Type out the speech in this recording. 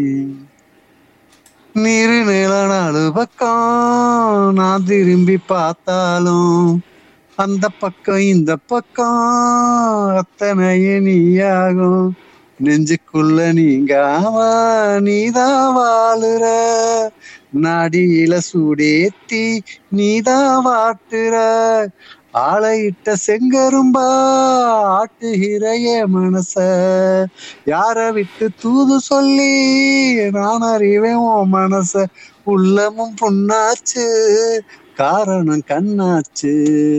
நீரு நில நாலு பக்கம் நான் திரும்பி பார்த்தாலும் அந்த பக்கம் இந்த பக்கம் அத்தனையே நீயாகும் நெஞ்சுக்குள்ள நீங்காம நீதான் வாழுற நாடியில சூடேத்தி நீதான் வாட்டுற ஆளையிட்ட செங்கரும்பா ஆட்டுகிற என் மனச யார விட்டு தூது சொல்லி நான் அறிவேன் உன் மனச உள்ளமும் புண்ணாச்சு காரணம் கண்ணாச்சு